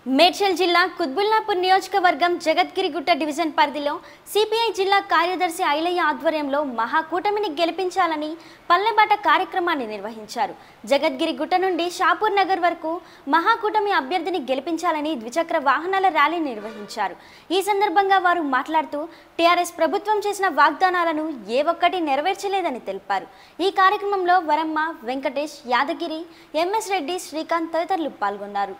మేడ్చల్ జిల్లా కుత్బుల్లాపూర్ నియోజకవర్గం జగద్గిరిగుట్ట డివిజన్ పరిధిలో సిపిఐ జిల్లా కార్యదర్శి ఐలయ్య ఆధ్వర్యంలో మహాకూటమిని గెలిపించాలని పల్లెబాట కార్యక్రమాన్ని నిర్వహించారు జగద్గిరిగుట్ట నుండి షాపూర్ నగర్ వరకు మహాకూటమి అభ్యర్థిని గెలిపించాలని ద్విచక్ర వాహనాల ర్యాలీ నిర్వహించారు ఈ సందర్భంగా వారు మాట్లాడుతూ టీఆర్ఎస్ ప్రభుత్వం చేసిన వాగ్దానాలను ఏ ఒక్కటి నెరవేర్చలేదని తెలిపారు ఈ కార్యక్రమంలో వరమ్మ వెంకటేష్ యాదగిరి ఎంఎస్ రెడ్డి శ్రీకాంత్ తదితరులు పాల్గొన్నారు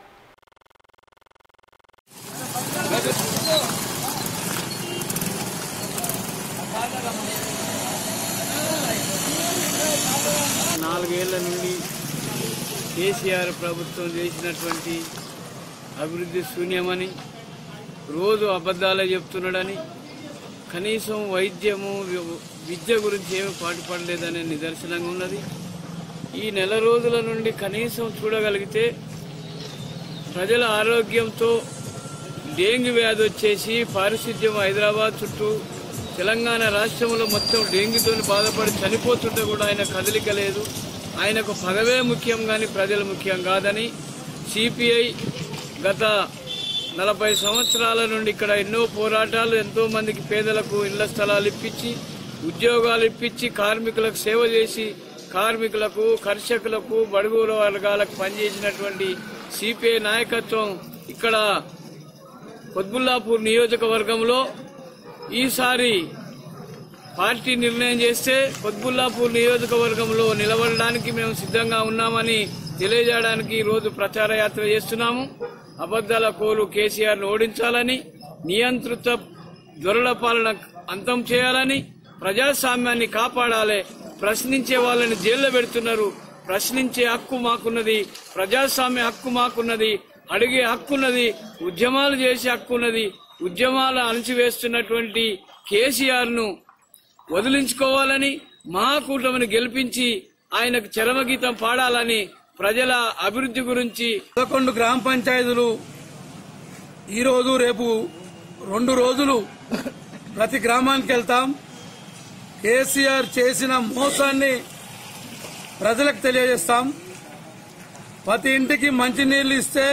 నాలుగేళ్ల నుండి కేసీఆర్ ప్రభుత్వం చేసినటువంటి అభివృద్ధి శూన్యమని రోజు అబద్ధాలే చెప్తున్నాడని కనీసం వైద్యము వి- విద్య గురించి ఏమీ పాటుపడలేదనే నిదర్శనంగా ఉన్నది ఈ నెల రోజుల నుండి కనీసం చూడగలిగితే ప్రజల ఆరోగ్యంతో డెంగ్యూ వ్యాధి వచ్చేసి పారిశుద్ధ్యం హైదరాబాద్ చుట్టూ తెలంగాణ రాష్ట్రంలో మొత్తం డెంగ్యూతో బాధపడి చనిపోతుంటే కూడా ఆయన కదలిక లేదు ఆయనకు పదవే ముఖ్యం కానీ ప్రజలు ముఖ్యం కాదని సిపిఐ గత నలభై సంవత్సరాల నుండి ఇక్కడ ఎన్నో పోరాటాలు ఎంతో మందికి పేదలకు ఇళ్ల స్థలాలు ఇప్పించి ఉద్యోగాలు ఇప్పించి కార్మికులకు సేవ చేసి కార్మికులకు కర్షకులకు బడుగుల వర్గాలకు పనిచేసినటువంటి సిపిఐ నాయకత్వం ఇక్కడ కొద్బుల్లాపూర్ నియోజకవర్గంలో ఈసారి పార్టీ నిర్ణయం చేస్తే కొద్బుల్లాపూర్ నియోజకవర్గంలో నిలబడడానికి మేము సిద్ధంగా ఉన్నామని తెలియజేయడానికి ఈ రోజు ప్రచార యాత్ర చేస్తున్నాము అబద్దాల కోలు కేసీఆర్ ను ఓడించాలని నియంత్రిత దొరల పాలన అంతం చేయాలని ప్రజాస్వామ్యాన్ని కాపాడాలి ప్రశ్నించే వాళ్ళని జైల్లో పెడుతున్నారు ప్రశ్నించే హక్కు మాకున్నది ప్రజాస్వామ్య హక్కు మాకున్నది అడిగే హక్కున్నది ఉద్యమాలు చేసే హక్కున్నది ఉద్యమాలు అణచివేస్తున్నటువంటి కేసీఆర్ ను వదిలించుకోవాలని మహాకూటమిని గెలిపించి ఆయనకు చరమగీతం పాడాలని ప్రజల అభివృద్ధి గురించి పదకొండు గ్రామ పంచాయతీలు ఈరోజు రేపు రెండు రోజులు ప్రతి గ్రామానికి వెళ్తాం కేసీఆర్ చేసిన మోసాన్ని ప్రజలకు తెలియజేస్తాం ప్రతి ఇంటికి మంచినీళ్లు ఇస్తే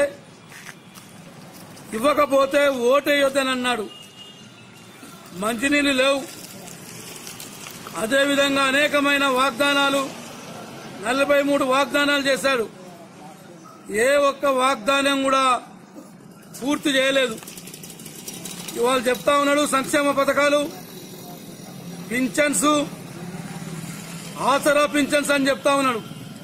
ఇవ్వకపోతే ఓటేయొద్దని అన్నాడు మంచినీళ్లు లేవు అదేవిధంగా అనేకమైన వాగ్దానాలు నలభై మూడు వాగ్దానాలు చేశాడు ఏ ఒక్క వాగ్దానం కూడా పూర్తి చేయలేదు ఇవాళ చెప్తా ఉన్నాడు సంక్షేమ పథకాలు పింఛన్స్ ఆసరా పింఛన్స్ అని చెప్తా ఉన్నాడు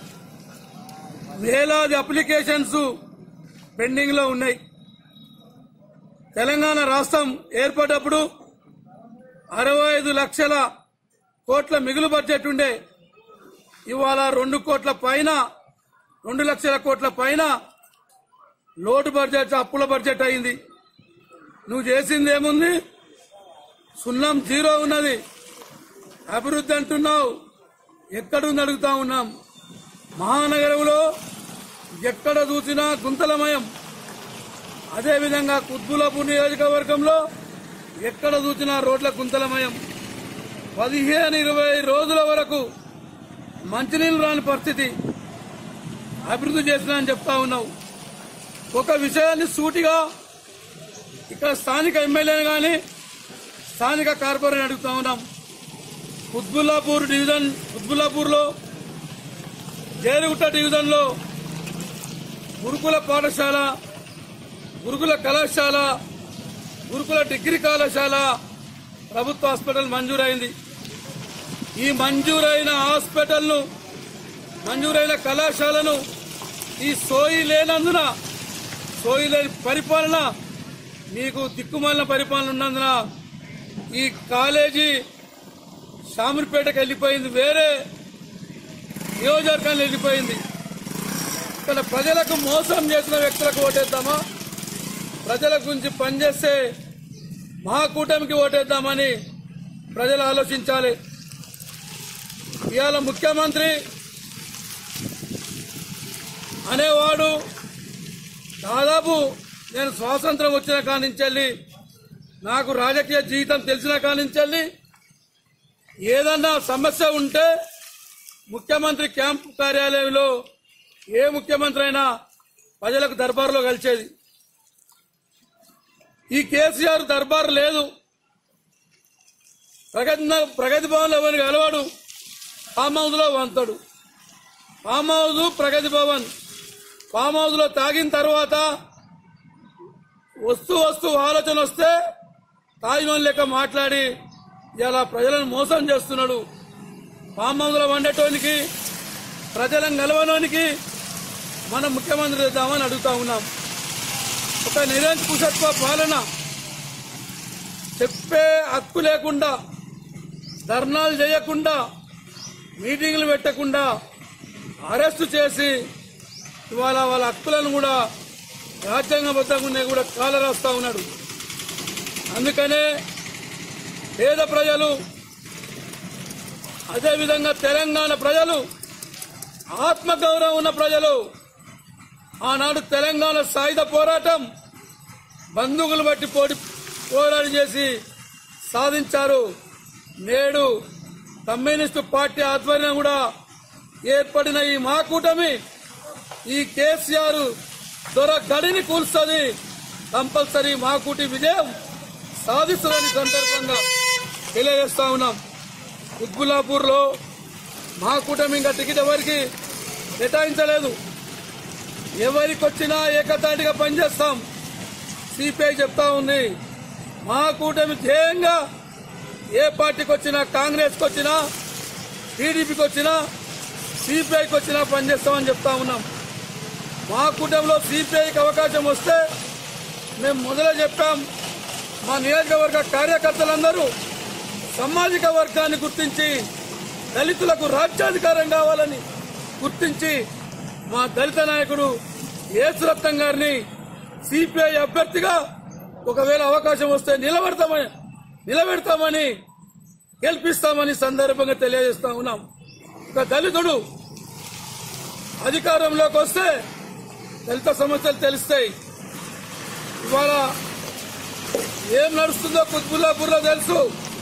వేలాది అప్లికేషన్స్ పెండింగ్ లో ఉన్నాయి తెలంగాణ రాష్ట్రం ఏర్పడ్డప్పుడు అరవై ఐదు లక్షల కోట్ల మిగులు బడ్జెట్ ఉండే ఇవాళ రెండు కోట్ల పైన రెండు లక్షల కోట్ల పైన లోటు బడ్జెట్ అప్పుల బడ్జెట్ అయింది నువ్వు చేసింది ఏముంది సున్నం జీరో ఉన్నది అభివృద్ధి అంటున్నావు ఎక్కడుంది అడుగుతా ఉన్నాం మహానగరంలో ఎక్కడ చూసినా గుంతలమయం అదేవిధంగా కుత్బులాపూర్ నియోజకవర్గంలో ఎక్కడ చూసినా రోడ్ల గుంతలమయం పదిహేను ఇరవై రోజుల వరకు మంచినీళ్ళు రాని పరిస్థితి అభివృద్ధి చేసినా అని చెప్తా ఉన్నావు ఒక విషయాన్ని సూటిగా ఇక్కడ స్థానిక ఎమ్మెల్యేని కానీ స్థానిక కార్పొరేట్ అడుగుతా ఉన్నాం కుత్బుల్లాపూర్ డివిజన్ కుత్బుల్లాపూర్లో జేరుగుట్ట డివిజన్లో గురుకుల పాఠశాల గురుకుల కళాశాల గురుకుల డిగ్రీ కళాశాల ప్రభుత్వ హాస్పిటల్ మంజూరైంది ఈ మంజూరైన హాస్పిటల్ను మంజూరైన కళాశాలను ఈ సోయి లేనందున సోయి లేని పరిపాలన మీకు దిక్కుమాలిన పరిపాలన ఉన్నందున ఈ కాలేజీ షామీర్పేటకు వెళ్ళిపోయింది వేరే నియోజకవర్గానికి వెళ్ళిపోయింది ఇక్కడ ప్రజలకు మోసం చేసిన వ్యక్తులకు ఓటేద్దామా ప్రజల గురించి పనిచేస్తే మహాకూటమికి ఓటేద్దామని ప్రజలు ఆలోచించాలి ఇవాళ ముఖ్యమంత్రి అనేవాడు దాదాపు నేను స్వాతంత్రం వచ్చిన కానించెల్లి నాకు రాజకీయ జీవితం తెలిసిన కానించెల్లి ఏదన్నా సమస్య ఉంటే ముఖ్యమంత్రి క్యాంపు కార్యాలయంలో ఏ ముఖ్యమంత్రి అయినా ప్రజలకు దర్బారులో కలిసేది ఈ కేసీఆర్ దర్బార్ లేదు ప్రగతి ప్రగతి భవన్ ఎవరిని కలవాడు ఫామ్ హౌస్ లో వంతడు farm house Pragathi Bhavan farm house లో తాగిన తర్వాత వస్తూ వస్తూ ఆలోచన వస్తే తాగినోని లెక్క మాట్లాడి ఇలా ప్రజలను మోసం చేస్తున్నాడు ఫామ్ హౌస్ లో వండేటోనికి ప్రజలను గెలవనోనికి మనం ముఖ్యమంత్రి చేద్దామని అడుగుతా ఉన్నాం ఒక నిరంకుశత్వ పాలన చెప్పే హక్కు లేకుండా ధర్నాలు చేయకుండా మీటింగ్లు పెట్టకుండా అరెస్టు చేసి ఇవాళ వాళ్ళ హక్కులను కూడా రాజ్యాంగబద్ధంగా కూడా కాల రాస్తా ఉన్నాడు అందుకనే పేద ప్రజలు అదేవిధంగా తెలంగాణ ప్రజలు ఆత్మగౌరవం ఉన్న ప్రజలు ఆనాడు తెలంగాణ సాయుధ పోరాటం బంధువులు బట్టి పోటీ పోరాటం చేసి సాధించారు నేడు కమ్యూనిస్టు పార్టీ ఆధ్వర్యం కూడా ఏర్పడిన ఈ మా కూటమి ఈ కేసీఆర్ దొర గడిని కూల్స్తుంది కంపల్సరీ మా కూటి విజయం సాధిస్తుందని సందర్భంగా తెలియజేస్తా ఉన్నాం ఉద్బులాపూర్ లో మా కూటమి ఇంకా టికెట్ ఎవరికి కేటాయించలేదు ఎవరికి వచ్చినా ఏకతాటిగా పనిచేస్తాం సిపిఐ చెప్తా ఉంది మా కూటమి ధ్యేయంగా ఏ పార్టీకి వచ్చినా కాంగ్రెస్కి వచ్చినా టీడీపీకి వచ్చినా సిపిఐకి వచ్చినా పనిచేస్తామని చెప్తా ఉన్నాం మా కూటమిలో సిపిఐకి అవకాశం వస్తే మేము మొదలే చెప్పాం మా నియోజకవర్గ కార్యకర్తలందరూ సామాజిక వర్గాన్ని గుర్తించి దళితులకు రాజ్యాధికారం కావాలని గుర్తించి మా దళిత నాయకుడు యేసురత్నం గారిని సిపిఐ అభ్యర్థిగా ఒకవేళ అవకాశం వస్తే నిలబెడతామని నిలబెడతామని గెలిపిస్తామని సందర్భంగా తెలియజేస్తా ఉన్నాం ఒక దళితుడు అధికారంలోకి వస్తే దళిత సమస్యలు తెలుస్తాయి ఇవాళ ఏం నడుస్తుందో కుత్బుల్లాపూర్లో తెలుసు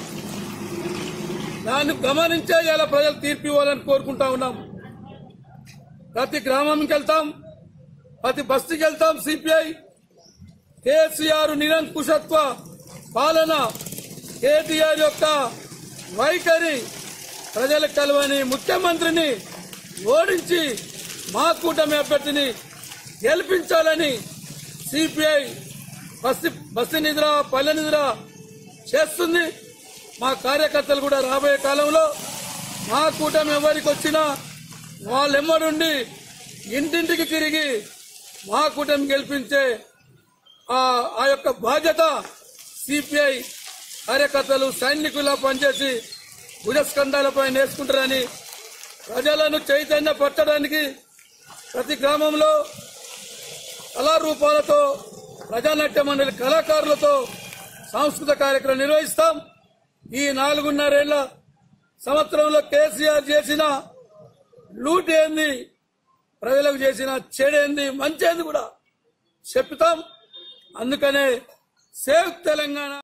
దాన్ని గమనించే ఇలా ప్రజలు తీర్పు ఇవ్వాలని కోరుకుంటా ఉన్నాం ప్రతి గ్రామంకి వెళ్తాం ప్రతి బస్తీకి వెళ్తాం సిపిఐ కేసీఆర్ నిరంకుశత్వ పాలన కేటీఆర్ యొక్క వైఖరి ప్రజలకు కలవని ముఖ్యమంత్రిని ఓడించి మా కూటమి అభ్యర్థిని గెలిపించాలని సిపిఐ బస్తి బస్తి నిద్ర పల్లె నిద్ర చేస్తుంది మా కార్యకర్తలు కూడా రాబోయే కాలంలో మా కూటమి ఎవరికి వచ్చినా వాళ్ళెమ్మడుండి ఇంటింటికి తిరిగి మా కూటమి గెలిపించే ఆ ఆ యొక్క బాధ్యత సిపిఐ కార్యకర్తలు సైనికులా పనిచేసి భుజస్కంధాలపై నేర్చుకుంటారని ప్రజలను చైతన్య పట్టడానికి ప్రతి గ్రామంలో కళారూపాలతో ప్రజానాట్య మండలి కళాకారులతో సాంస్కృతిక కార్యక్రమం నిర్వహిస్తాం ఈ నాలుగున్నరేళ్ల సంవత్సరంలో కేసీఆర్ చేసిన లూటేంది ప్రజలకు చేసిన చెడేంది మంచేంది కూడా చెప్తాం అందుకనే సేవ్ తెలంగాణ